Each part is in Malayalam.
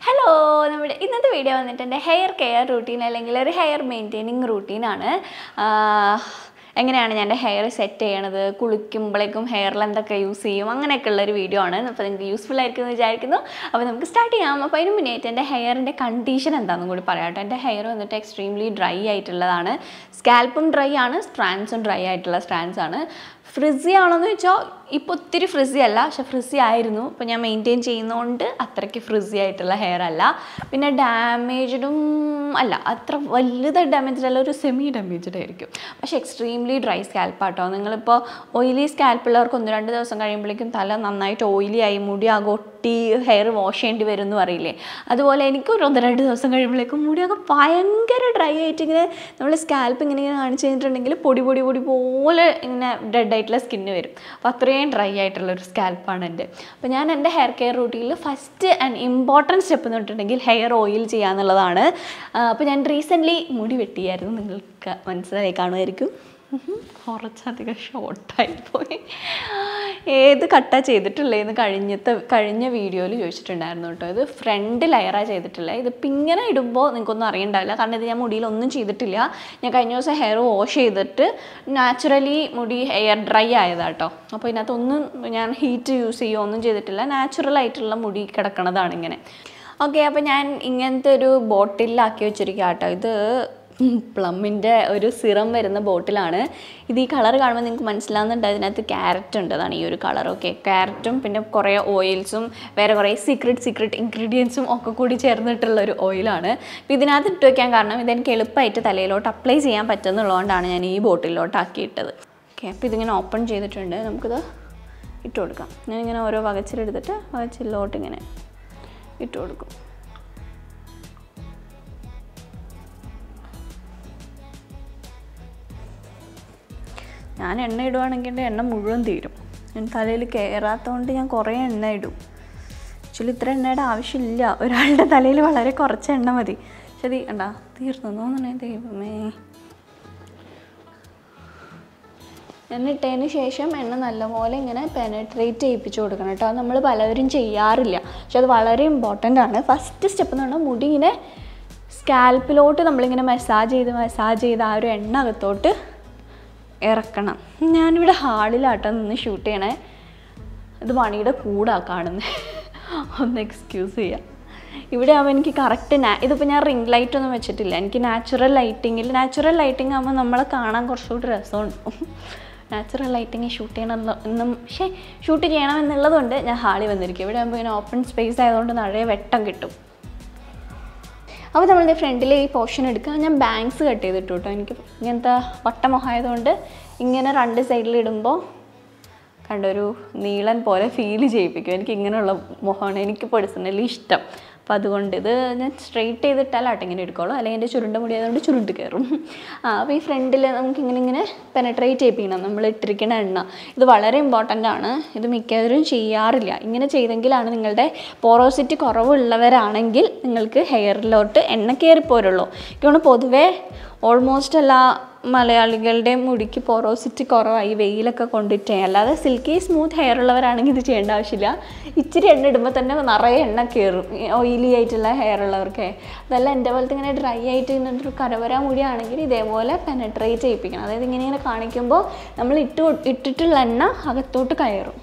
ഹലോ നമ്മുടെ ഇന്നത്തെ വീഡിയോ വന്നിട്ട് എൻ്റെ ഹെയർ കെയർ റൂട്ടീൻ അല്ലെങ്കിൽ ഒരു ഹെയർ മെയിൻറ്റെയിനിങ് റൂട്ടീനാണ് എങ്ങനെയാണ് ഞാൻ എൻ്റെ ഹെയർ സെറ്റ് ചെയ്യണത് കുളിക്കുമ്പോഴേക്കും ഹെയറിൽ എന്തൊക്കെ യൂസ് ചെയ്യും അങ്ങനെയൊക്കെ ഉള്ളൊരു വീഡിയോ ആണ് അപ്പോൾ നിങ്ങൾക്ക് യൂസ്ഫുൾ ആയിരിക്കും എന്ന് വിചാരിക്കുന്നു അപ്പോൾ നമുക്ക് സ്റ്റാർട്ട് ചെയ്യാം അപ്പോൾ അതിന് മുന്നേറ്റ് എൻ്റെ ഹെയറിൻ്റെ കണ്ടീഷൻ എന്താണെന്നും കൂടി പറയാം കേട്ടോ എൻ്റെ ഹെയർ വന്നിട്ട് എക്സ്ട്രീംലി ഡ്രൈ ആയിട്ടുള്ളതാണ് സ്കാൽപ്പും ഡ്രൈ ആണ് സ്ട്രാൻഡ്സും ഡ്രൈ ആയിട്ടുള്ള സ്ട്രാൻഡ്സ് ആണ് ഫ്രിസി ആണോന്ന് വെച്ചാൽ ഇപ്പോൾ ഒത്തിരി ഫ്രിസി അല്ല പക്ഷെ ഫ്രിസി ആയിരുന്നു ഇപ്പോൾ ഞാൻ മെയിൻറ്റെയിൻ ചെയ്യുന്നതുകൊണ്ട് അത്രയ്ക്ക് ഫ്രിസി ആയിട്ടുള്ള ഹെയർ അല്ല പിന്നെ ഡാമേജ്ഡും അല്ല അത്ര വലുതായി ഡാമേജ്ഡ് അല്ല ഒരു സെമി ഡാമേജ്ഡ് ആയിരിക്കും പക്ഷേ എക്സ്ട്രീംലി ഡ്രൈ സ്കാൽപ്പാട്ടോ നിങ്ങളിപ്പോൾ ഓയിലി സ്കാൽപ്പുള്ളവർക്ക് ഒന്ന് രണ്ട് ദിവസം കഴിയുമ്പോഴേക്കും തല നന്നായിട്ട് ഓയിലി ആയി മുടി ആകെ ഒട്ടി ഹെയർ വാഷ് ചെയ്യേണ്ടി വരും എന്ന് പറയില്ലേ അതുപോലെ എനിക്ക് ഒരു ഒന്ന് രണ്ട് ദിവസം കഴിയുമ്പോഴേക്കും മുടിയൊക്കെ ഭയങ്കര ഡ്രൈ ആയിട്ട് ഇങ്ങനെ നമ്മൾ സ്കാൽപ്പ് ഇങ്ങനെ ഇങ്ങനെ കാണിച്ചു കഴിഞ്ഞിട്ടുണ്ടെങ്കിൽ പൊടി പൊടി പൊടി പോലെ ഇങ്ങനെ ഡെഡ് ആയിട്ടുള്ള സ്കിന്ന് വരും അപ്പോൾ അത്രയും ഡ്രൈ ആയിട്ടുള്ള ഒരു സ്കാൽപ്പാണ് എൻ്റെ അപ്പോൾ ഞാൻ എൻ്റെ ഹെയർ കെയർ റൂട്ടീനിൽ ഫസ്റ്റ് ആൻഡ് ഇമ്പോർട്ടൻറ്റ് സ്റ്റെപ്പ് എന്ന് പറഞ്ഞിട്ടുണ്ടെങ്കിൽ ഹെയർ ഓയിൽ ചെയ്യുക എന്നുള്ളതാണ് അപ്പോൾ ഞാൻ റീസെൻ്റ്ലി മുടി വെട്ടിയായിരുന്നു നിങ്ങൾക്ക് മനസ്സിലായി കാണുമായിരിക്കും കുറച്ചധികം ഷോർട്ടായി പോയി ഏത് കട്ടാ ചെയ്തിട്ടുള്ളതെന്ന് കഴിഞ്ഞത്തെ കഴിഞ്ഞ വീഡിയോയിൽ ചോദിച്ചിട്ടുണ്ടായിരുന്നു കേട്ടോ ഇത് ഫ്രണ്ട് ലെയറാണ് ചെയ്തിട്ടുള്ളത് ഇതിപ്പോൾ ഇങ്ങനെ ഇടുമ്പോൾ നിങ്ങൾക്കൊന്നും അറിയണ്ടാവില്ല കാരണം ഇത് ഞാൻ മുടിയിലൊന്നും ചെയ്തിട്ടില്ല ഞാൻ കഴിഞ്ഞ ദിവസം ഹെയർ വാഷ് ചെയ്തിട്ട് നാച്ചുറലി മുടി ഹെയർ ഡ്രൈ ആയതാട്ടോ അപ്പോൾ ഇതിനകത്തൊന്നും ഞാൻ ഹീറ്റ് യൂസ് ചെയ്യുകയോ ഒന്നും ചെയ്തിട്ടില്ല നാച്ചുറൽ ആയിട്ടുള്ള മുടി കിടക്കണതാണ് ഇങ്ങനെ ഓക്കെ അപ്പോൾ ഞാൻ ഇങ്ങനത്തെ ഒരു ബോട്ടിലാക്കി വെച്ചിരിക്കുക കേട്ടോ ഇത് പ്ലമ്മിൻ്റെ ഒരു സിറം വരുന്ന ബോട്ടിലാണ് ഇത് ഈ കളർ കാണുമ്പോൾ നിങ്ങൾക്ക് മനസ്സിലാവുന്നുണ്ട് അതിനകത്ത് ക്യാരറ്റ് ഉണ്ട് അതാണ് ഈ ഒരു കളർ ഓക്കെ ക്യാരറ്റും പിന്നെ കുറേ ഓയിൽസും വേറെ കുറേ സീക്രട്ട് സീക്രട്ട് ഇൻഗ്രീഡിയൻസും ഒക്കെ കൂടി ചേർന്നിട്ടുള്ള ഒരു ഓയിലാണ് അപ്പോൾ ഇതിനകത്ത് ഇട്ട് വയ്ക്കാൻ കാരണം ഇതെനിക്ക് എളുപ്പമായിട്ട് തലയിലോട്ട് അപ്ലൈ ചെയ്യാൻ പറ്റുന്നുള്ളതുകൊണ്ടാണ് ഞാൻ ഈ ബോട്ടിലോട്ട് ആക്കിയിട്ടത് ഓക്കെ അപ്പോൾ ഇതിങ്ങനെ ഓപ്പൺ ചെയ്തിട്ടുണ്ട് നമുക്കിത് ഇട്ട് കൊടുക്കാം ഞാനിങ്ങനെ ഓരോ വകച്ചിലെടുത്തിട്ട് വകച്ചിലോട്ട് ഇങ്ങനെ ഇട്ട് കൊടുക്കും ഞാൻ എണ്ണ ഇടുവാണെങ്കിൽ എൻ്റെ എണ്ണ മുഴുവൻ തീരും ഞാൻ തലയിൽ കയറാത്തതുകൊണ്ട് ഞാൻ കുറേ എണ്ണ ഇടും ആക്ച്വലി ഇത്ര എണ്ണയുടെ ആവശ്യമില്ല ഒരാളുടെ തലയിൽ വളരെ കുറച്ച് എണ്ണ മതി ശരി കണ്ടാ തീർന്നു തോന്നണേ ദൈവമേ എണ്ണ ഇട്ടതിന് ശേഷം എണ്ണ നല്ലപോലെ ഇങ്ങനെ പെനട്രേറ്റ് ചെയ്യിപ്പിച്ച് കൊടുക്കണം കേട്ടോ അത് നമ്മൾ പലവരും ചെയ്യാറില്ല പക്ഷെ അത് വളരെ ഇമ്പോർട്ടൻ്റ് ആണ് ഫസ്റ്റ് സ്റ്റെപ്പ് എന്ന് പറഞ്ഞാൽ മുടി ഇങ്ങനെ സ്കാൽപ്പിലോട്ട് നമ്മളിങ്ങനെ മസാജ് ചെയ്ത് മസാജ് ചെയ്ത് ആ ഒരു എണ്ണ അകത്തോട്ട് ഇറക്കണം ഞാനിവിടെ ഹാളിലാട്ടോ നിന്ന് ഷൂട്ട് ചെയ്യണേ ഇത് മണിയുടെ കൂടാ കാണുന്നത് ഒന്ന് എക്സ്ക്യൂസ് ചെയ്യാം ഇവിടെ ആകുമ്പോൾ എനിക്ക് കറക്റ്റ് നാ ഇതിപ്പോൾ ഞാൻ റിംഗ് ലൈറ്റ് ഒന്നും വെച്ചിട്ടില്ല എനിക്ക് നാച്ചുറൽ ലൈറ്റിങ്ങിൽ നാച്ചുറൽ ലൈറ്റിംഗ് ആകുമ്പോൾ നമ്മളെ കാണാൻ കുറച്ചുകൂടി രസമുണ്ട് നാച്ചുറൽ ലൈറ്റിങ് ഷൂട്ട് ചെയ്യണം എന്നും പക്ഷേ ഷൂട്ട് ചെയ്യണം എന്നുള്ളതുകൊണ്ട് ഞാൻ ഹാളിൽ വന്നിരിക്കും ഇവിടെ ആകുമ്പോൾ ഇങ്ങനെ ഓപ്പൺ സ്പേസ് ആയതുകൊണ്ട് നിറയെ വെട്ടം കിട്ടും അപ്പോൾ നമ്മളുടെ ഫ്രണ്ടിൽ ഈ പോർഷൻ എടുക്കുക ഞാൻ ബാങ്ക്സ് കട്ട് ചെയ്തിട്ടു കേട്ടോ എനിക്ക് ഇങ്ങനത്തെ വട്ടമൊഹായതുകൊണ്ട് ഇങ്ങനെ രണ്ട് സൈഡിൽ ഇടുമ്പോൾ കണ്ടൊരു നീളൻ പോലെ ഫീൽ ചെയ്യിപ്പിക്കും എനിക്ക് ഇങ്ങനെയുള്ള മുഖമാണ് എനിക്ക് പേഴ്സണലി ഇഷ്ടം അപ്പോൾ അതുകൊണ്ട് ഇത് ഞാൻ സ്ട്രെയിറ്റ് ചെയ്തിട്ടാലാട്ടെ ഇങ്ങനെ എടുക്കുള്ളൂ അല്ലെങ്കിൽ എൻ്റെ ചുരുണ്ട മുടി ആയതുകൊണ്ട് ചുരുണ്ട് കയറും ആ അപ്പോൾ ഈ ഫ്രണ്ടിൽ നമുക്ക് ഇങ്ങനെ ഇങ്ങനെ പെനട്രേറ്റ് ചെയ്യിപ്പിക്കണം നമ്മൾ ഇട്ടിരിക്കുന്ന എണ്ണ ഇത് വളരെ ഇമ്പോർട്ടൻ്റ് ആണ് ഇത് മിക്കവരും ചെയ്യാറില്ല ഇങ്ങനെ ചെയ്തെങ്കിലാണ് നിങ്ങളുടെ പോറോസിറ്റി കുറവുള്ളവരാണെങ്കിൽ നിങ്ങൾക്ക് ഹെയറിലോട്ട് എണ്ണ കയറിപ്പോരുള്ളൂ ഇതുകൊണ്ട് പൊതുവേ ഓൾമോസ്റ്റ് എല്ലാ മലയാളികളുടെ മുടിക്ക് പോറോസിറ്റി കുറവായി വെയിലൊക്കെ കൊണ്ടിട്ടേ അല്ലാതെ സിൽക്കി സ്മൂത്ത് ഹെയർ ഉള്ളവരാണെങ്കിൽ ഇത് ചെയ്യേണ്ട ആവശ്യമില്ല ഇച്ചിരി എണ്ണ ഇടുമ്പോൾ തന്നെ നിറയെ എണ്ണ കയറും ഓയിലി ആയിട്ടുള്ള ഹെയർ ഉള്ളവർക്ക് അതല്ല എൻ്റെ പോലത്തെ ഇങ്ങനെ ഡ്രൈ ആയിട്ട് ഇങ്ങനെ ഒരു കരവര മുടിയാണെങ്കിൽ ഇതേപോലെ പെനട്രേറ്റ് ചെയ്യിപ്പിക്കണം അതായത് ഇങ്ങനെ ഇങ്ങനെ കാണിക്കുമ്പോൾ നമ്മൾ ഇട്ട് ഇട്ടിട്ടുള്ള എണ്ണ അകത്തോട്ട് കയറും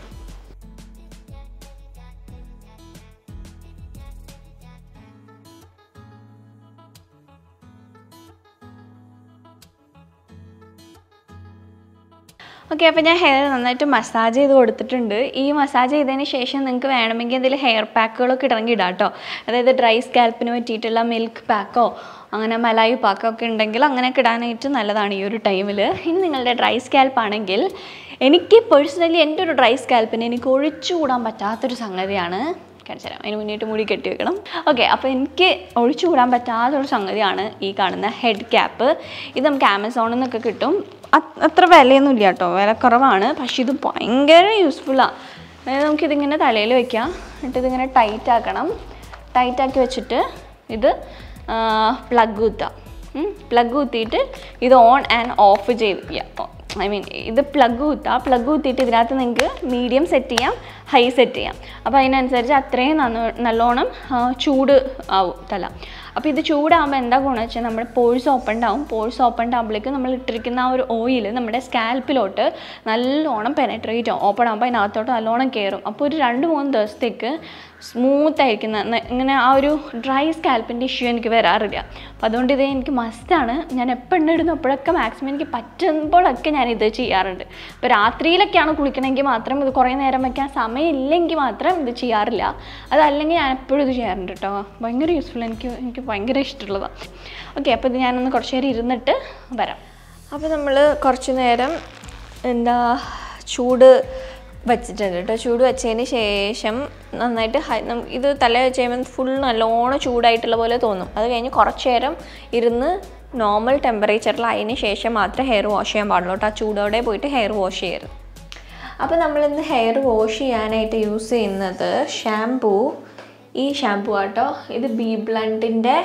ഓക്കെ അപ്പോൾ ഞാൻ ഹെയർ നന്നായിട്ട് മസാജ് ചെയ്ത് കൊടുത്തിട്ടുണ്ട് ഈ മസാജ് ചെയ്തതിന് ശേഷം നിങ്ങൾക്ക് വേണമെങ്കിൽ എന്തെങ്കിലും ഹെയർ പാക്കുകളൊക്കെ ഇടണമെങ്കിൽ ഇടാം കേട്ടോ അതായത് ഡ്രൈ സ്കാൽപ്പിന് പറ്റിയിട്ടുള്ള മിൽക്ക് പാക്കോ അങ്ങനെ മലായി പാക്കോ ഒക്കെ ഉണ്ടെങ്കിൽ അങ്ങനെയൊക്കെ ഇടാനായിട്ട് നല്ലതാണ് ഈ ഒരു ടൈമിൽ ഇനി നിങ്ങളുടെ ഡ്രൈ സ്കാൽപ്പ് ആണെങ്കിൽ എനിക്ക് പേഴ്സണലി എൻ്റെ ഒരു ഡ്രൈ സ്കാൽപ്പിന് എനിക്ക് ഒഴിച്ചുകൂടാൻ പറ്റാത്തൊരു സംഗതിയാണ് കാണിച്ചു തരാം അതിന് മുന്നേറ്റ് മുടി കെട്ടി വെക്കണം ഓക്കെ അപ്പോൾ എനിക്ക് ഒഴിച്ചുകൂടാൻ പറ്റാത്തൊരു സംഗതിയാണ് ഈ കാണുന്ന ഹെഡ് ക്യാപ്പ് ഇത് നമുക്ക് ആമസോണിൽ നിന്നൊക്കെ കിട്ടും അത്ര വിലയൊന്നും ഇല്ല കേട്ടോ വില കുറവാണ് പക്ഷെ ഇത് ഭയങ്കര യൂസ്ഫുള്ളാണ് അതായത് നമുക്കിതിങ്ങനെ തലയിൽ വെക്കാം എന്നിട്ട് ഇതിങ്ങനെ ടൈറ്റ് ആക്കണം ടൈറ്റ് ആക്കി വെച്ചിട്ട് ഇത് പ്ലഗ് കുത്താം പ്ലഗ് കുത്തിയിട്ട് ഇത് ഓൺ ആൻഡ് ഓഫ് ചെയ്ത് ഐ മീൻ ഇത് പ്ലഗ് കുത്താം പ്ലഗ് കുത്തിയിട്ട് ഇതിനകത്ത് നിങ്ങൾക്ക് മീഡിയം സെറ്റ് ചെയ്യാം ഹൈ സെറ്റ് ചെയ്യാം അപ്പോൾ അതിനനുസരിച്ച് അത്രയും നന്ന നല്ലോണം ആ, ചൂട് ആവും തല അപ്പോൾ ഇത് ചൂടാകുമ്പോൾ എന്താ ഗുണം വെച്ചാൽ നമ്മുടെ പോഴ്സ് ഓപ്പൺ ആവും പോഴ്സ് ഓപ്പൺ ആകുമ്പോഴേക്ക് നമ്മൾ ഇട്ടിരിക്കുന്ന ആ ഒരു ഓയിൽ നമ്മുടെ സ്കാൽപ്പിലോട്ട് നല്ലോണം പെനട്രേറ്റ് ആവും ഓപ്പൺ ആകുമ്പോൾ അതിനകത്തോട്ട് നല്ലോണം കയറും അപ്പോൾ ഒരു രണ്ട് മൂന്ന് ദിവസത്തേക്ക് സ്മൂത്ത് ആയിരിക്കുന്ന ന- ഇങ്ങനെ ആ ഒരു ഡ്രൈ സ്കാൽപ്പിൻ്റെ ഇഷ്യൂ എനിക്ക് വരാറില്ല അപ്പോൾ അതുകൊണ്ട് ഇത് എനിക്ക് മസ്റ്റാണ് ഞാൻ എപ്പോൾ എണ്ണ ഇടുന്നു അപ്പോഴൊക്കെ മാക്സിമം എനിക്ക് പറ്റുമ്പോഴൊക്കെ ഞാൻ ഇത് ചെയ്യാറുണ്ട് ഇപ്പോൾ രാത്രിയിലൊക്കെയാണ് കുളിക്കണമെങ്കിൽ മാത്രം ഇത് കുറേ നേരം വയ്ക്കാൻ സമയമില്ലെങ്കിൽ മാത്രം ഇത് ചെയ്യാറില്ല അതല്ലെങ്കിൽ ഞാൻ എപ്പോഴും ഇത് ചെയ്യാറുണ്ട് കേട്ടോ ഭയങ്കര യൂസ്ഫുൾ എനിക്ക് എനിക്ക് ഭയങ്കര ഇഷ്ടമുള്ളതാണ് ഓക്കെ അപ്പോൾ ഇത് ഞാനൊന്ന് കുറച്ച് നേരം ഇരുന്നിട്ട് വരാം അപ്പോൾ നമ്മൾ കുറച്ച് നേരം എന്താ ചൂട് വച്ചിട്ടുണ്ട് കേട്ടോ ചൂട് വെച്ചതിന് ശേഷം നന്നായിട്ട് ഹൈ നം- ഇത് തല വെച്ച് കഴിയുമ്പോൾ ഫുൾ നല്ലോണം ചൂടായിട്ടുള്ള പോലെ തോന്നും അത് കഴിഞ്ഞ് കുറച്ച് നേരം ഇരുന്ന് നോർമൽ ടെമ്പറേച്ചറിലായതിന് ശേഷം മാത്രമേ ഹെയർ വാഷ് ചെയ്യാൻ പാടുള്ളൂ കേട്ടോ ആ ചൂടോടെ പോയിട്ട് ഹെയർ വാഷ് ചെയ്യരുത് അപ്പോൾ നമ്മളിന്ന് ഹെയർ വാഷ് ചെയ്യാനായിട്ട് യൂസ് ചെയ്യുന്നത് ഷാംപൂ ഈ ഷാംപൂ ആട്ടോ ഇത് ബി ബ്ലണ്ടിൻ്റെ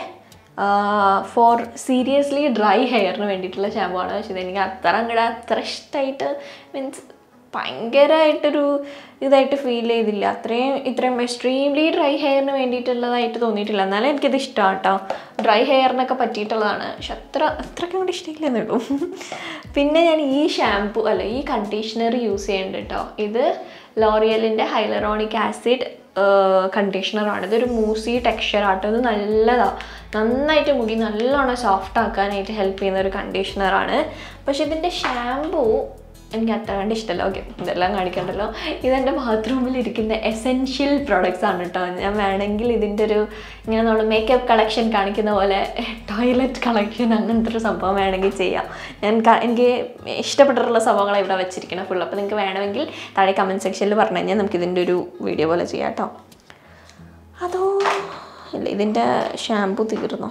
ഫോർ സീരിയസ്ലി ഡ്രൈ ഹെയറിന് വേണ്ടിയിട്ടുള്ള ഷാമ്പു ആണ് പക്ഷേ ഇതെനിക്ക് അത്ര അങ്ങോട്ട് അത്ര ഇഷ്ടമായിട്ട് മീൻസ് ഭയങ്കരമായിട്ടൊരു ഇതായിട്ട് ഫീൽ ചെയ്തില്ല അത്രയും ഇത്രയും എക്സ്ട്രീംലി ഡ്രൈ ഹെയറിന് വേണ്ടിയിട്ടുള്ളതായിട്ട് തോന്നിയിട്ടില്ല എന്നാലും എനിക്കിത് ഇഷ്ടമാണ് കേട്ടോ ഡ്രൈ ഹെയറിനൊക്കെ പറ്റിയിട്ടുള്ളതാണ് പക്ഷെ അത്ര അത്രയ്ക്കും കൂടി ഇഷ്ടമില്ലെന്നേ ഉള്ളൂ പിന്നെ ഞാൻ ഈ ഷാംപൂ അല്ല ഈ കണ്ടീഷണർ യൂസ് ചെയ്യുന്നുണ്ട് കേട്ടോ ഇത് ലോറിയലിൻ്റെ ഹൈലറോണിക് ആസിഡ് കണ്ടീഷണറാണ് ഇതൊരു മൂസി ടെക്സ്ചർ ആട്ടോ ഇത് നല്ലതാണ് നന്നായിട്ട് മുടി നല്ലോണം സോഫ്റ്റ് ആക്കാനായിട്ട് ഹെൽപ്പ് ചെയ്യുന്ന ഒരു കണ്ടീഷണറാണ് പക്ഷെ ഇതിൻ്റെ ഷാംപൂ എനിക്ക് അത്ര കണ്ട് ഇഷ്ടമല്ല ഓക്കെ ഇതെല്ലാം കാണിക്കണ്ടല്ലോ ഇതെൻ്റെ ബാത്റൂമിൽ ഇരിക്കുന്ന എസെൻഷ്യൽ പ്രോഡക്റ്റ്സ് ആണ് കേട്ടോ ഞാൻ വേണമെങ്കിൽ ഇതിൻ്റെ ഒരു ഇങ്ങനെ നമ്മൾ മേക്കപ്പ് കളക്ഷൻ കാണിക്കുന്ന പോലെ ടോയ്ലറ്റ് കളക്ഷൻ അങ്ങനത്തെ ഒരു സംഭവം വേണമെങ്കിൽ ചെയ്യാം ഞാൻ ക- എനിക്ക് ഇഷ്ടപ്പെട്ടിട്ടുള്ള സംഭവങ്ങളാണ് ഇവിടെ വെച്ചിരിക്കണം ഫുൾ അപ്പോൾ നിങ്ങൾക്ക് വേണമെങ്കിൽ താഴെ കമൻറ്റ് സെക്ഷനിൽ പറഞ്ഞു കഴിഞ്ഞാൽ നമുക്ക് ഇതിൻ്റെ ഒരു വീഡിയോ പോലെ ചെയ്യാം കേട്ടോ അതോ ഇല്ല ഇതിൻ്റെ ഷാമ്പു തീർന്നോ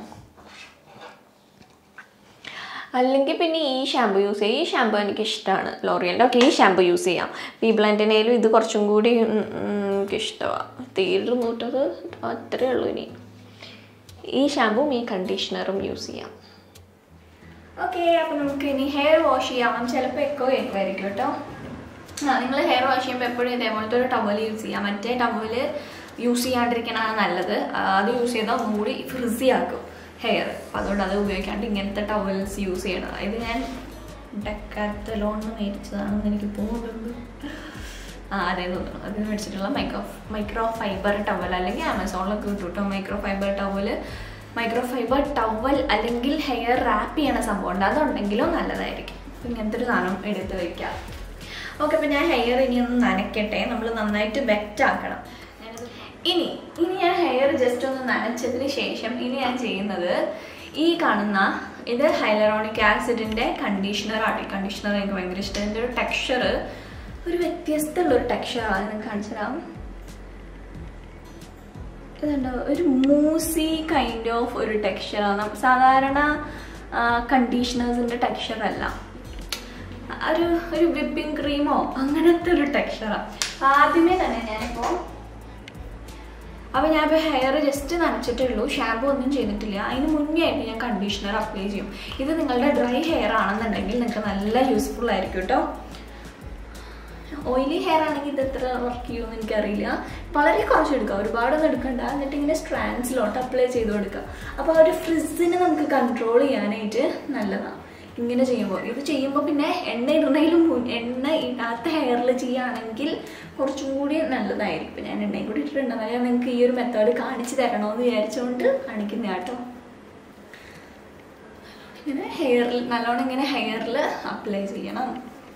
അല്ലെങ്കിൽ പിന്നെ ഈ ഷാമ്പു യൂസ് ചെയ്യാം ഈ ഷാമ്പു എനിക്ക് ഇഷ്ടമാണ് ലോറിയലിൻ്റെ ഒക്കെ ഈ ഷാമ്പു യൂസ് ചെയ്യാം പി ബ്ലൻഡിനേലും ഇത് കുറച്ചും കൂടി ഉം, ഉം, എനിക്ക് ഇഷ്ടമാണ് തീർന്നൂട്ടത് അത്രേ ഉള്ളൂ ഇനി ഈ ഷാമ്പും ഈ കണ്ടീഷണറും യൂസ് ചെയ്യാം ഓക്കെ അപ്പോൾ നമുക്ക് ഇനി ഹെയർ വാഷ് ചെയ്യാം ചിലപ്പോൾ എക്കോ കേൾക്കുമായിരിക്കും കേട്ടോ ആ നിങ്ങൾ ഹെയർ വാഷ് ചെയ്യുമ്പോൾ എപ്പോഴും ഇതേപോലത്തെ ഒരു ടവൽ യൂസ് ചെയ്യാം മറ്റേ ടവൽ യൂസ് ചെയ്യാണ്ടിരിക്കണതാണ് നല്ലത് ആ, അത് യൂസ് ചെയ്താൽ ഒന്നുകൂടി ഫ്രിസി ആക്കും ഹെയർ അപ്പോൾ അതുകൊണ്ട് അത് ഉപയോഗിക്കാണ്ട് ഇങ്ങനത്തെ ടവൽസ് യൂസ് ചെയ്യണം ഇത് ഞാൻ ഡെക്കാത്തലോണിന് മേടിച്ചതാണെന്ന് എനിക്ക് തോന്നുന്നു ആ അതേ തോന്നുന്നു അതിന് മേടിച്ചിട്ടുള്ള മൈക്രോ മൈക്രോ ഫൈബർ ടവൽ അല്ലെങ്കിൽ ആമസോണിലൊക്കെ കിട്ടും കേട്ടോ microfibre towel microfibre towel അല്ലെങ്കിൽ ഹെയർ റാപ്പ് ചെയ്യണ സംഭവം ഉണ്ട് അതുണ്ടെങ്കിലും നല്ലതായിരിക്കും അപ്പം ഇങ്ങനത്തെ ഒരു സാധനം എടുത്ത് വെക്കാം ഓക്കെ അപ്പം ഞാൻ ഹെയർ ഇനി ഒന്ന് നനയ്ക്കട്ടെ നമ്മൾ നന്നായിട്ട് വെറ്റ് ആക്കണം ഞാനത് ഇനി ഇനി ഞാൻ ഹെയർ ജസ്റ്റ് ഒന്ന് നനച്ചതിന് ശേഷം ഇനി ഞാൻ ചെയ്യുന്നത് ഈ കാണുന്ന ഇത് ഹൈലറോണിക് ആസിഡിൻ്റെ കണ്ടീഷണറാണ് ഈ കണ്ടീഷണർ എനിക്ക് ഭയങ്കര ഇഷ്ടം ഇതിൻ്റെ ഒരു ടെക്സ്ചർ ഒരു വ്യത്യസ്തമുള്ള ഒരു ടെക്സ്ചറാണ് നിങ്ങൾക്ക് കാണിച്ചു തരാം ഇതുണ്ടോ ഒരു മൂസി കൈൻഡ് ഓഫ് ഒരു ടെക്സ്ചറാണ് സാധാരണ കണ്ടീഷണേഴ്സിൻ്റെ ടെക്സ്ചർ അല്ല ഒരു ഒരു വിപ്പിംഗ് ക്രീമോ അങ്ങനത്തെ ഒരു ടെക്സ്ചറാണ് ആദ്യമേ തന്നെ ഞാനിപ്പോൾ അപ്പോൾ ഞാനിപ്പോൾ ഹെയർ ജസ്റ്റ് നനച്ചിട്ടേ ഉള്ളൂ ഷാമ്പു ഒന്നും ചെയ്തിട്ടില്ല അതിന് മുന്നേ ആയിട്ട് ഞാൻ കണ്ടീഷണർ അപ്ലൈ ചെയ്യും ഇത് നിങ്ങളുടെ ഡ്രൈ ഹെയർ ആണെന്നുണ്ടെങ്കിൽ നിങ്ങൾക്ക് നല്ല യൂസ്ഫുൾ ആയിരിക്കും കേട്ടോ ഓയിലി ഹെയർ ആണെങ്കിൽ ഇത് എത്ര വർക്ക് ചെയ്യുമെന്ന് എനിക്കറിയില്ല വളരെ കുറച്ച് എടുക്കുക ഒരുപാടൊന്നും എടുക്കണ്ട എന്നിട്ട് ഇങ്ങനെ സ്ട്രാൻഡ്സിലോട്ട് അപ്ലൈ ചെയ്ത് കൊടുക്കുക അപ്പോൾ ആ ഒരു ഫ്രിസിനെ നമുക്ക് കൺട്രോൾ ചെയ്യാനായിട്ട് നല്ലതാണ് ഇങ്ങനെ ചെയ്യുമ്പോൾ ഇത് ചെയ്യുമ്പോൾ പിന്നെ എണ്ണ ഇടുന്നതിലും മുൻ- എണ്ണ ഇടാത്ത ഹെയറിൽ ചെയ്യുകയാണെങ്കിൽ കുറച്ചും കൂടി നല്ലതായിരിക്കും ഇപ്പം ഞാൻ എണ്ണയും കൂടി ഇട്ടിട്ടുണ്ട് ഞാൻ നിങ്ങൾക്ക് ഈ ഒരു മെത്തേഡ് കാണിച്ചു തരണമെന്ന് വിചാരിച്ചുകൊണ്ട് കാണിക്കുന്ന കേട്ടോ ഇങ്ങനെ ഹെയറിൽ നല്ലോണം ഇങ്ങനെ ഹെയറിൽ അപ്ലൈ ചെയ്യണം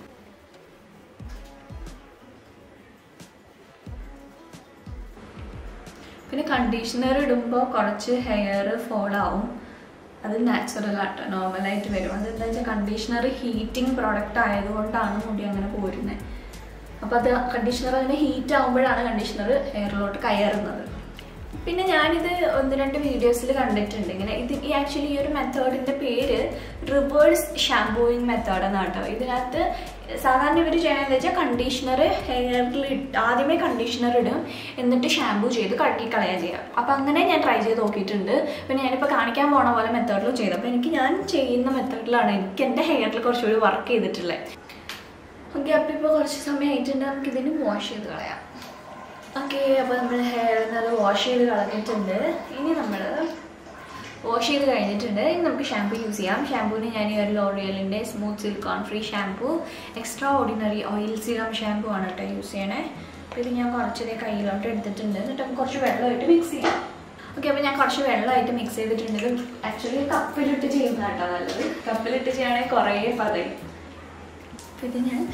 പിന്നെ കണ്ടീഷണർ ഇടുമ്പോൾ കുറച്ച് ഹെയർ ഫോൾ ആവും അത് നാച്ചുറൽ ആട്ടോ നോർമലായിട്ട് വരും അതെന്താ വെച്ചാൽ കണ്ടീഷണർ ഹീറ്റിംഗ് പ്രോഡക്റ്റ് ആയതുകൊണ്ടാണ് മുടി അങ്ങനെ പോരുന്നത് അപ്പോൾ അത് കണ്ടീഷണർ അതിന് ഹീറ്റ് ആകുമ്പോഴാണ് കണ്ടീഷണർ ഹെയറിലോട്ട് കയറുന്നത് പിന്നെ ഞാനിത് ഒന്ന് രണ്ട് വീഡിയോസിൽ കണ്ടിട്ടുണ്ട് ഇങ്ങനെ ഇത് ഈ ആക്ച്വലി ഈ ഒരു മെത്തേഡിൻ്റെ പേര് റിവേഴ്സ് ഷാംപൂയിങ് മെത്തേഡ് എന്നാണ് കേട്ടോ ഇതിനകത്ത് സാധാരണ ഇവർ ചെയ്യണമെന്ന് വെച്ചാൽ കണ്ടീഷണർ ഹെയറിൽ ആദ്യമേ കണ്ടീഷണർ ഇടും എന്നിട്ട് ഷാംപൂ ചെയ്ത് കഴുകി കളയുക ചെയ്യുക അപ്പോൾ അങ്ങനെ ഞാൻ ട്രൈ ചെയ്ത് നോക്കിയിട്ടുണ്ട് പിന്നെ ഞാനിപ്പോൾ കാണിക്കാൻ പോണ പോലെ മെത്തേഡിലും ചെയ്തു അപ്പോൾ എനിക്ക് ഞാൻ ചെയ്യുന്ന മെത്തേഡിലാണ് എനിക്ക് എൻ്റെ ഹെയറിൽ കുറച്ചുകൂടി വർക്ക് ചെയ്തിട്ടുള്ളത് ഓക്കെ അപ്പോൾ ഇപ്പോൾ കുറച്ച് സമയം ആയിട്ടുണ്ട് നമുക്ക് ഇതിന് വാഷ് ചെയ്ത് കളയാം ഓക്കെ അപ്പോൾ നമ്മൾ ഹെയർ നല്ല വാഷ് ചെയ്ത് കളഞ്ഞിട്ടുണ്ട് ഇനി നമ്മൾ വാഷ് ചെയ്ത് കഴിഞ്ഞിട്ടുണ്ട് ഇനി നമുക്ക് ഷാമ്പു യൂസ് ചെയ്യാം ഷാമ്പൂവിന് ഞാൻ ഈ ഒരു ലോറിയലിൻ്റെ smooth silicone free shampoo extraordinary oil serum shampoo ആണ് കേട്ടോ യൂസ് ചെയ്യണേ അപ്പോൾ ഇത് ഞാൻ കുറച്ചതേ കയ്യിലോട്ട് എടുത്തിട്ടുണ്ട് എന്നിട്ട് നമുക്ക് കുറച്ച് വെള്ളമായിട്ട് മിക്സ് ചെയ്യാം ഓക്കെ അപ്പോൾ ഞാൻ കുറച്ച് വെള്ളമായിട്ട് മിക്സ് ചെയ്തിട്ടുണ്ട് ഇത് ആക്ച്വലി കപ്പിലിട്ട് ചെയ്യുന്നതാണ് കേട്ടോ നല്ലത് കപ്പിലിട്ട് ചെയ്യുകയാണെങ്കിൽ കുറേ പതയും അപ്പോൾ ഇത് ഞാൻ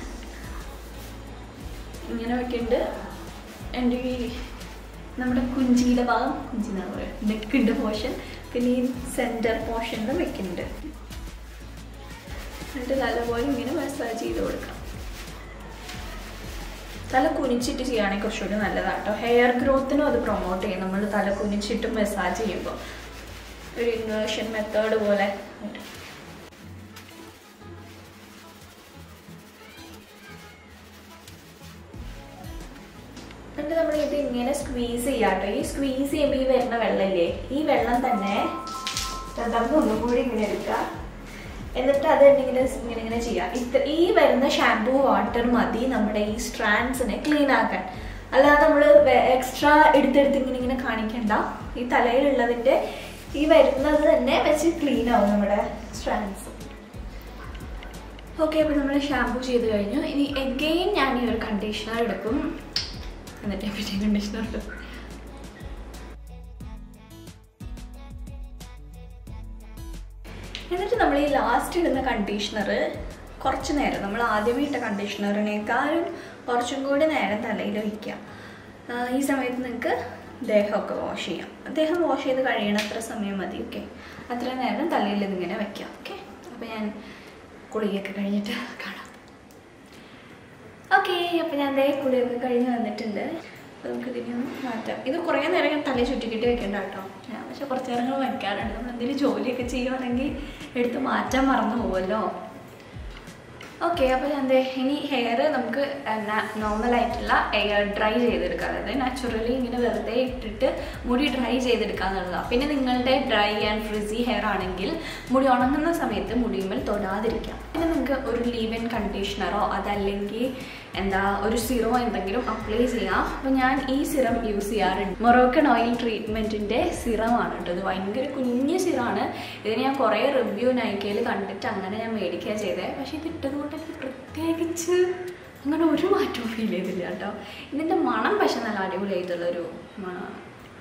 ഇങ്ങനെ വെക്കുന്നുണ്ട് എൻ്റെ ഈ നമ്മുടെ കുഞ്ചിയുടെ ഭാഗം കുഞ്ചി എന്നാണ് പറയുക നെക്കിൻ്റെ പോർഷൻ പിന്നെ ഈ സെൻറ്റർ പോർഷനിൽ വെക്കുന്നുണ്ട് എന്നിട്ട് നല്ലപോലെ ഇങ്ങനെ മസാജ് ചെയ്ത് കൊടുക്കാം തല കുനിച്ചിട്ട് ചെയ്യുകയാണെങ്കിൽ കുറച്ചുകൂടി നല്ലതാണ് കേട്ടോ ഹെയർ ഗ്രോത്തിനും അത് പ്രൊമോട്ട് ചെയ്യും നമ്മൾ തല കുനിച്ചിട്ട് മസാജ് ചെയ്യുമ്പോൾ ഒരു ഇൻവേർഷൻ മെത്തേഡ് പോലെ വരും. എന്നിട്ട് നമ്മൾ ഇത് ഇങ്ങനെ സ്ക്വീസ് ചെയ്യാട്ടോ ഈ സ്ക്വീസ് ചെയ്യുമ്പോൾ ഈ വരുന്ന വെള്ളമില്ലേ ഈ വെള്ളം തന്നെ നമുക്ക് ഒന്നും കൂടി ഇങ്ങനെ എടുക്കുക എന്നിട്ട് അത് ഇങ്ങനെ ഇങ്ങനെ ഇങ്ങനെ ചെയ്യാം ഇത്ര ഈ വരുന്ന ഷാംപൂ വാട്ടർ മതി നമ്മുടെ ഈ സ്ട്രാൻഡ്സിനെ ക്ലീൻ ആക്കാൻ അല്ലാതെ നമ്മൾ എക്സ്ട്രാ എടുത്തെടുത്ത് ഇങ്ങനെ ഇങ്ങനെ കാണിക്കണ്ട ഈ തലയിലുള്ളതിൻ്റെ ഈ വരുന്നത് തന്നെ വെച്ച് ക്ലീൻ ആവും നമ്മുടെ സ്ട്രാൻഡ്സ് ഓക്കെ അപ്പോൾ നമ്മൾ ഷാംപൂ ചെയ്ത് കഴിഞ്ഞു ഇനി എഗെയിൻ ഞാൻ ഈ ഒരു കണ്ടീഷണർ എടുക്കും എന്നിട്ട് പിന്നെ കണ്ടീഷണർ എടുക്കും എന്നിട്ട് നമ്മൾ ഈ ലാസ്റ്റ് ഇടുന്ന കണ്ടീഷണർ കുറച്ച് നേരം നമ്മൾ ആദ്യമേ ഇട്ട കണ്ടീഷണറിനേക്കാളും കുറച്ചും കൂടി നേരം തലയിൽ വയ്ക്കുക ആ, ഈ സമയത്ത് നിങ്ങൾക്ക് ദേഹമൊക്കെ വാഷ് ചെയ്യാം ദേഹം വാഷ് ചെയ്ത് കഴിയണത്ര സമയം മതി ഓക്കെ അത്ര നേരം തലയിൽ ഇതിങ്ങനെ വയ്ക്കാം ഓക്കെ അപ്പോൾ ഞാൻ കുളിയൊക്കെ കഴിഞ്ഞിട്ട് കാണാം ഓക്കെ അപ്പോൾ ഞാൻ ദേ കുളിയൊക്കെ കഴിഞ്ഞ് വന്നിട്ടുണ്ട് അപ്പോൾ നമുക്ക് ഇതിനെ ഒന്ന് മാറ്റാം ഇത് കുറേ നേരം ഞാൻ തലയിൽ ചുറ്റിക്കിട്ട് വെക്കേണ്ട കേട്ടോ ഞാൻ പക്ഷെ കുറച്ച് നേരങ്ങൾ വയ്ക്കാറുണ്ട് നമ്മൾ എന്തെങ്കിലും ജോലിയൊക്കെ ചെയ്യുവാണെങ്കിൽ എടുത്ത് മാറ്റാൻ മറന്നു പോകുമല്ലോ ഓക്കെ അപ്പോൾ ഞാൻ ദേ ഇനി ഹെയർ നമുക്ക് നോർമൽ ആയിട്ടുള്ള എയർ ഡ്രൈ ചെയ്തെടുക്കാം അതായത് നാച്ചുറലി ഇങ്ങനെ വെറുതെ ഇട്ടിട്ട് മുടി ഡ്രൈ ചെയ്തെടുക്കുക എന്നുള്ളതാണ് പിന്നെ നിങ്ങളുടെ ഡ്രൈ ആൻഡ് ഫ്രിസി ഹെയർ ആണെങ്കിൽ മുടി ഉണങ്ങുന്ന സമയത്ത് മുടിയുമ്മൽ തൊടാതിരിക്കാം പിന്നെ നിങ്ങൾക്ക് ഒരു ലീവ് ഇൻ കണ്ടീഷണറോ അതല്ലെങ്കിൽ എന്താ ഒരു സിറോ എന്തെങ്കിലും അപ്ലൈ ചെയ്യാം അപ്പോൾ ഞാൻ ഈ സിറം യൂസ് ചെയ്യാറുണ്ട് മൊറോക്കൺ ഓയിൽ ട്രീറ്റ്മെൻറ്റിൻ്റെ സിറമാണ് കേട്ടോ ഇത് ഭയങ്കര കുഞ്ഞ് സിറാണ് ഇതിന് ഞാൻ കുറേ റിവ്യൂ നൈക്കയിൽ കണ്ടിട്ട് അങ്ങനെ ഞാൻ മേടിക്കുക ചെയ്തത് പക്ഷേ ഇത് ഇട്ടത് കൊണ്ട് എനിക്ക് പ്രത്യേകിച്ച് അങ്ങനെ ഒരു മാറ്റവും ഫീൽ ചെയ്തില്ല കേട്ടോ ഇതിൻ്റെ മണം പക്ഷെ നല്ല അടിപൊളിയായിട്ടുള്ളൊരു മണമാണ്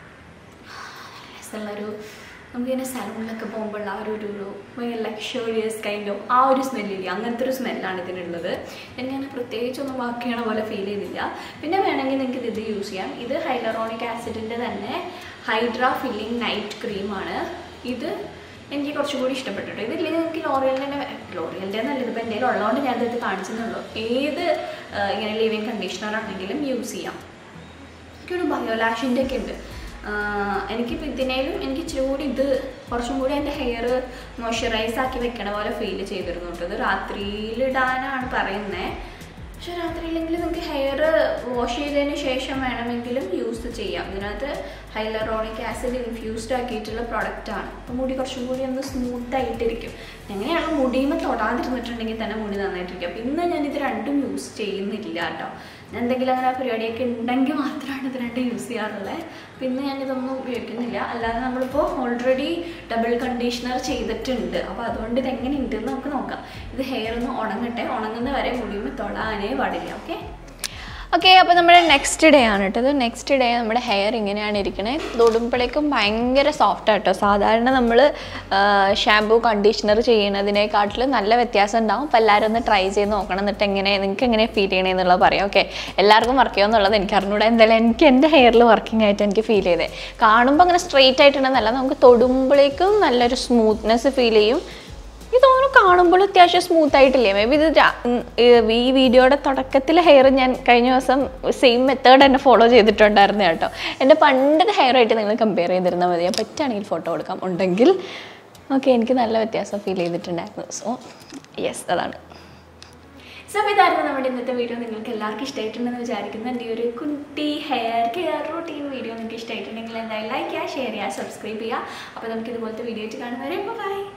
രസമുള്ളൊരു നമുക്കിങ്ങനെ സലൂണിലൊക്കെ പോകുമ്പോൾ ആ ഒരു ഒരു ഒരു ഭയങ്കര ലക്ഷറിയസ് കൈൻഡ് ഓഫ് ആ ഒരു സ്മെല്ലില്ല അങ്ങനത്തെ ഒരു സ്മെല്ലാണ് ഇതിനുള്ളത് എനിക്കങ്ങനെ പ്രത്യേകിച്ചൊന്നും വർക്ക് ചെയ്യണ പോലെ ഫീൽ ചെയ്തില്ല പിന്നെ വേണമെങ്കിൽ നിങ്ങൾക്ക് ഇത് യൂസ് ചെയ്യാം ഇത് ഹൈലറോണിക് ആസിഡിൻ്റെ തന്നെ ഹൈഡ്ര ഫില്ലിംഗ് നൈറ്റ് ക്രീമാണ് ഇത് എനിക്ക് കുറച്ചും കൂടി ഇഷ്ടപ്പെട്ടിട്ട് ഇതില്ലെങ്കിൽ നിങ്ങൾക്ക് ലോറിയലിൻ്റെ ലോറിയലിൻ്റെ നല്ല ഇതിപ്പോൾ എന്തെങ്കിലും ഉള്ളതുകൊണ്ട് ഞാൻ ഇത് കാണിച്ചെന്നുള്ളൂ ഏത് ആ, ഇങ്ങനെ ലിവിങ് കണ്ടീഷണർ ആണെങ്കിലും യൂസ് ചെയ്യാം എനിക്കൊരു ബയോലാഷിൻ്റെ ഒക്കെ ഉണ്ട് ആഹ് എനിക്കിപ്പോൾ ഇതിനേലും എനിക്ക് ഇച്ചിരി കൂടി ഇത് കുറച്ചും കൂടി എൻ്റെ ഹെയർ മോയ്സ്ചറൈസ് ആക്കി വെക്കണ പോലെ ഫീൽ ചെയ്തിരുന്നു കേട്ടോ ഇത് രാത്രിയിലിടാനാണ് പറയുന്നത് പക്ഷെ രാത്രിയില്ലെങ്കിൽ നിങ്ങൾക്ക് ഹെയർ വാഷ് ചെയ്തതിന് ശേഷം വേണമെങ്കിലും യൂസ് ചെയ്യാം ഇതിനകത്ത് ഹൈലറോണിക് ആസിഡ് ഇൻഫ്യൂസ്ഡ് ആക്കിയിട്ടുള്ള പ്രൊഡക്റ്റാണ് അപ്പോൾ മുടി കുറച്ചും കൂടി ഒന്ന് സ്മൂത്ത് ആയിട്ടിരിക്കും എങ്ങനെയാണ് മുടിയുമ്പോൾ തൊടാതിരുന്നിട്ടുണ്ടെങ്കിൽ തന്നെ മുടി നന്നായിട്ടിരിക്കും അപ്പോൾ ഇന്ന് ഞാനിത് രണ്ടും യൂസ് ചെയ്യുന്നില്ല കേട്ടോ ഞാൻ എന്തെങ്കിലും അങ്ങനെ പരിപാടിയൊക്കെ ഉണ്ടെങ്കിൽ മാത്രമാണ് ഇത് രണ്ടും യൂസ് ചെയ്യാറുള്ളത് പിന്നെ ഞാനിതൊന്നും ഉപയോഗിക്കുന്നില്ല അല്ലാതെ നമ്മളിപ്പോൾ ഓൾറെഡി ഡബിൾ കണ്ടീഷണർ ചെയ്തിട്ടുണ്ട് അപ്പോൾ അതുകൊണ്ട് ഇത് എങ്ങനെ ഉണ്ടെന്ന് നമുക്ക് നോക്കാം ഇത് ഹെയർ ഒന്ന് ഉണങ്ങട്ടെ ഉണങ്ങുന്ന വരെ മുടിയുമ്പോൾ തൊടാനേ പാടില്ല ഓക്കെ ഓക്കെ അപ്പോൾ നമ്മുടെ നെക്സ്റ്റ് ഡേ ആണ് കേട്ടോ ഇത് നെക്സ്റ്റ് ഡേ നമ്മുടെ ഹെയർ ഇങ്ങനെയാണ് ഇരിക്കണത് തൊടുമ്പോഴേക്കും ഭയങ്കര സോഫ്റ്റ് ആട്ടോ സാധാരണ നമ്മൾ ഷാമ്പൂ കണ്ടീഷണർ ചെയ്യണതിനെക്കാട്ടിലും നല്ല വ്യത്യാസം ഉണ്ടാവും അപ്പോൾ എല്ലാവരും ഒന്ന് ട്രൈ ചെയ്ത് നോക്കണം എന്നിട്ട് എങ്ങനെ നിങ്ങൾക്ക് എങ്ങനെ ഫീൽ ചെയ്യണേ എന്നുള്ളത് പറയാം ഓക്കെ എല്ലാവർക്കും വർക്ക് ചെയ്യുമെന്നുള്ളത് എനിക്ക് അറിഞ്ഞൂടാ എന്തായാലും എനിക്ക് എൻ്റെ ഹെയറിൽ വർക്കിംഗ് ആയിട്ട് എനിക്ക് ഫീൽ ചെയ്തേ കാണുമ്പോൾ അങ്ങനെ സ്ട്രെയിറ്റ് ആയിട്ടുണ്ടെന്നല്ല നമുക്ക് തൊടുമ്പോഴേക്കും നല്ലൊരു സ്മൂത്ത്നെസ് ഫീൽ ചെയ്യും ഇത് തോന്നുന്നു കാണുമ്പോൾ അത്യാവശ്യം സ്മൂത്ത് ആയിട്ടില്ലേ മേ ബി ഇത് രാ- ഉം, ഈ- ഈ വീഡിയോയുടെ തുടക്കത്തിൽ ഹെയർ ഞാൻ കഴിഞ്ഞ ദിവസം സെയിം മെത്തേഡ് തന്നെ ഫോളോ ചെയ്തിട്ടുണ്ടായിരുന്നു കേട്ടോ എൻ്റെ പണ്ടത്തെ ഹെയർ ആയിട്ട് നിങ്ങൾ കമ്പയർ ചെയ്തിരുന്നാൽ മതി പറ്റുകയാണെങ്കിൽ ഫോട്ടോ കൊടുക്കാം ഉണ്ടെങ്കിൽ ഓക്കെ എനിക്ക് നല്ല വ്യത്യാസം ഫീൽ ചെയ്തിട്ടുണ്ടായിരുന്നു സോ യെസ് അതാണ് സോ അപ്പോൾ ഇതായിരുന്നു നമ്മുടെ ഇന്നത്തെ വീഡിയോ നിങ്ങൾക്ക് എല്ലാവർക്കും ഇഷ്ടമായിട്ടുണ്ടെന്ന് വിചാരിക്കുന്നു എൻ്റെ ഈ ഒരു കുട്ടി ഹെയർ കെയർ റൂട്ടീൻ വീഡിയോ നിങ്ങൾക്ക് ഇഷ്ടമായിട്ടുണ്ടെങ്കിൽ എന്തായാലും ലൈക്ക് ചെയ്യുക ഷെയർ ചെയ്യുക സബ്സ്ക്രൈബ് ചെയ്യുക അപ്പോൾ നമുക്ക് ഇതുപോലത്തെ വീഡിയോ ആയിട്ട് കാണുന്നവരെ ബൈ